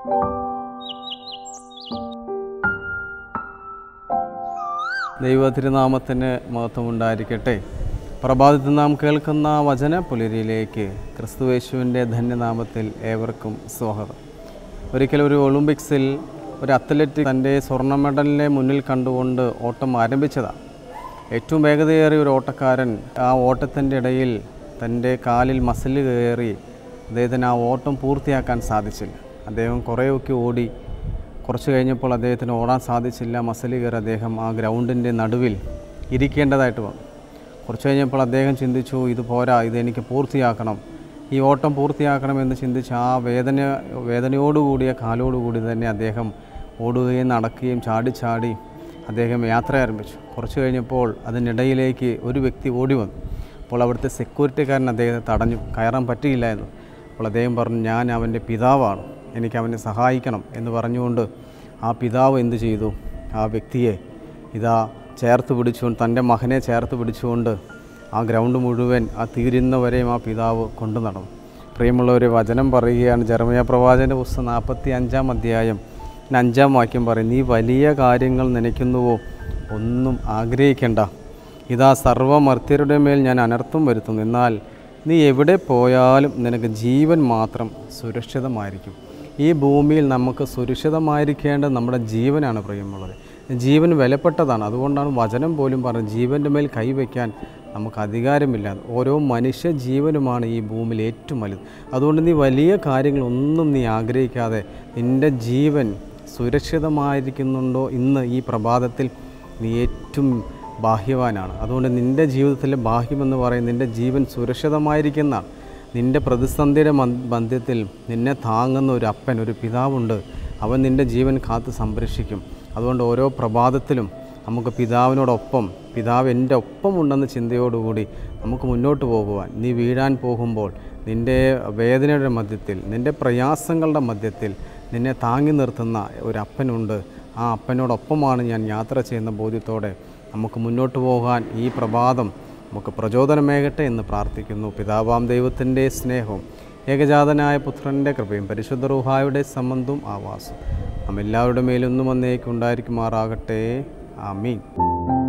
ദൈവ തിരുനാമത്തിന് മഹത്വമുണ്ടായിരിക്കട്ടെ പ്രഭാതത്തിൽ നാം കേൾക്കുന്ന വചന പുലരിയിലേക്ക് ക്രിസ്തുവേശുവിൻ്റെ ധന്യനാമത്തിൽ ഏവർക്കും സ്വാഗതം ഒരിക്കൽ ഒരു ഒളിമ്പിക്സിൽ ഒരു അത്ലറ്റ് തൻ്റെ സ്വർണ്ണ മെഡലിനെ മുന്നിൽ കണ്ടുകൊണ്ട് ഓട്ടം ആരംഭിച്ചതാണ് ഏറ്റവും വേഗതയേറിയ ഒരു ഓട്ടക്കാരൻ ആ ഓട്ടത്തിൻ്റെ ഇടയിൽ തൻ്റെ കാലിൽ മസിൽ കയറി അദ്ദേഹത്തിന് ആ ഓട്ടം പൂർത്തിയാക്കാൻ സാധിച്ചില്ല അദ്ദേഹം കുറേയൊക്കെ ഓടി കുറച്ച് കഴിഞ്ഞപ്പോൾ അദ്ദേഹത്തിന് ഓടാൻ സാധിച്ചില്ല മസിൽ കയറി അദ്ദേഹം ആ ഗ്രൗണ്ടിൻ്റെ നടുവിൽ ഇരിക്കേണ്ടതായിട്ട് വന്നു കുറച്ച് കഴിഞ്ഞപ്പോൾ അദ്ദേഹം ചിന്തിച്ചു ഇത് പോരാ ഇത് എനിക്ക് പൂർത്തിയാക്കണം ഈ ഓട്ടം പൂർത്തിയാക്കണമെന്ന് ചിന്തിച്ച് ആ വേദന വേദനയോടുകൂടിയ കാലോടുകൂടി തന്നെ അദ്ദേഹം ഓടുകയും നടക്കുകയും ചാടി ചാടി അദ്ദേഹം യാത്ര ആരംഭിച്ചു കുറച്ച് കഴിഞ്ഞപ്പോൾ അതിനിടയിലേക്ക് ഒരു വ്യക്തി ഓടി വന്നു അപ്പോൾ അവിടുത്തെ സെക്യൂരിറ്റിക്കാരൻ അദ്ദേഹത്തെ തടഞ്ഞു കയറാൻ പറ്റിയില്ല എന്ന് അപ്പോൾ അദ്ദേഹം പറഞ്ഞു ഞാൻ അവൻ്റെ പിതാവാണ് എനിക്ക് അവനെ സഹായിക്കണം എന്ന് പറഞ്ഞുകൊണ്ട് ആ പിതാവ് എന്ത് ചെയ്തു ആ വ്യക്തിയെ ഇതാ ചേർത്ത് പിടിച്ചുകൊണ്ട് തൻ്റെ മകനെ ചേർത്ത് പിടിച്ചുകൊണ്ട് ആ ഗ്രൗണ്ട് മുഴുവൻ ആ തീരുന്നവരെയും ആ പിതാവ് കൊണ്ടു നടന്നു പ്രിയമുള്ളവരെ വചനം പറയുകയാണ് ജർമ്മയ പ്രവാചൻ്റെ പുസ്തകം നാൽപ്പത്തി അഞ്ചാം അധ്യായം പിന്നെ അഞ്ചാം വാക്യം പറയും നീ വലിയ കാര്യങ്ങൾ നനയ്ക്കുന്നുവോ ഒന്നും ആഗ്രഹിക്കേണ്ട ഇതാ സർവമർത്യരുടെ മേൽ ഞാൻ അനർത്ഥം വരുത്തുന്നു എന്നാൽ നീ എവിടെ പോയാലും നിനക്ക് ജീവൻ മാത്രം സുരക്ഷിതമായിരിക്കും ഈ ഭൂമിയിൽ നമുക്ക് സുരക്ഷിതമായിരിക്കേണ്ടത് നമ്മുടെ ജീവനാണ് പ്രിയമുള്ളത് ജീവൻ വിലപ്പെട്ടതാണ് അതുകൊണ്ടാണ് വചനം പോലും പറഞ്ഞത് ജീവൻ്റെ മേൽ കൈവയ്ക്കാൻ നമുക്ക് അധികാരമില്ല ഓരോ മനുഷ്യ ജീവനുമാണ് ഈ ഭൂമിയിൽ ഏറ്റവും വലുത് അതുകൊണ്ട് നീ വലിയ കാര്യങ്ങളൊന്നും നീ ആഗ്രഹിക്കാതെ നിൻ്റെ ജീവൻ സുരക്ഷിതമായിരിക്കുന്നുണ്ടോ ഇന്ന് ഈ പ്രഭാതത്തിൽ നീ ഏറ്റവും ബാഹ്യവാനാണ് അതുകൊണ്ട് നിൻ്റെ ജീവിതത്തിലെ ബാഹ്യമെന്ന് പറയും നിൻ്റെ ജീവൻ സുരക്ഷിതമായിരിക്കുന്നതാണ് നിൻ്റെ പ്രതിസന്ധിയുടെ മധ്യത്തിൽ നിന്നെ താങ്ങുന്ന ഒരു അപ്പൻ ഒരു പിതാവുണ്ട് അവൻ നിൻ്റെ ജീവൻ കാത്ത് സംരക്ഷിക്കും അതുകൊണ്ട് ഓരോ പ്രഭാതത്തിലും നമുക്ക് പിതാവിനോടൊപ്പം പിതാവ് എൻ്റെ ഒപ്പമുണ്ടെന്ന ചിന്തയോടുകൂടി നമുക്ക് മുന്നോട്ട് പോകുവാൻ നീ വീഴാൻ പോകുമ്പോൾ നിൻ്റെ വേദനയുടെ മധ്യത്തിൽ നിൻ്റെ പ്രയാസങ്ങളുടെ മധ്യത്തിൽ നിന്നെ താങ്ങി നിർത്തുന്ന ഒരു അപ്പനുണ്ട് ആ അപ്പനോടൊപ്പമാണ് ഞാൻ യാത്ര ചെയ്യുന്ന ബോധ്യത്തോടെ നമുക്ക് മുന്നോട്ട് പോകാൻ ഈ പ്രഭാതം നമുക്ക് പ്രചോദനമേകട്ടെ എന്ന് പ്രാർത്ഥിക്കുന്നു പിതാവാം ദൈവത്തിൻ്റെ സ്നേഹവും ഏകജാതനായ പുത്രൻ്റെ കൃപയും പരിശുദ്ധ റൂഹായുടെ സംബന്ധവും ആവാസും നാം എല്ലാവരുടെ മേലൊന്നും വന്നേക്കുണ്ടായിരിക്കുമാറാകട്ടെ ആമീൻ